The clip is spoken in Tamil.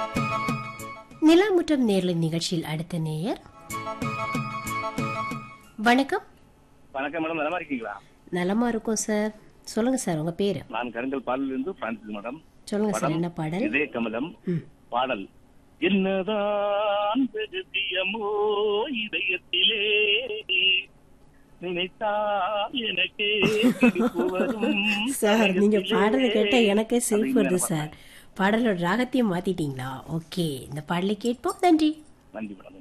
நிலாமுற்றம் நேர்லை நிகழ்ச்சியில் அடுத்த நேயர் வணக்கம் வணக்கம் மேடம் நலமா இருக்கீங்களா நலமா இருக்கும் சார் சொல்லுங்க சார் உங்க பேரு நான் கருங்கல் பாலிலிருந்து பிரான்சிஸ் மேடம் சொல்லுங்க சார் என்ன பாடல் இதே கமலம் ம். பாடல் என்னதான் ரகசியமோ இதயத்திலே நினைத்தால் எனக்கே சிரிப்பு வரும் சார் நீங்க இதயத்திலே. பாடலை கேட்டா எனக்கே சிரிப்பு வருது அப்படிங்கிற சார் பாடலோட ராகத்தையும் மாத்திட்டீங்களா ஓகே இந்த பாடலை கேட்போம் நன்றி நன்றி மேடம்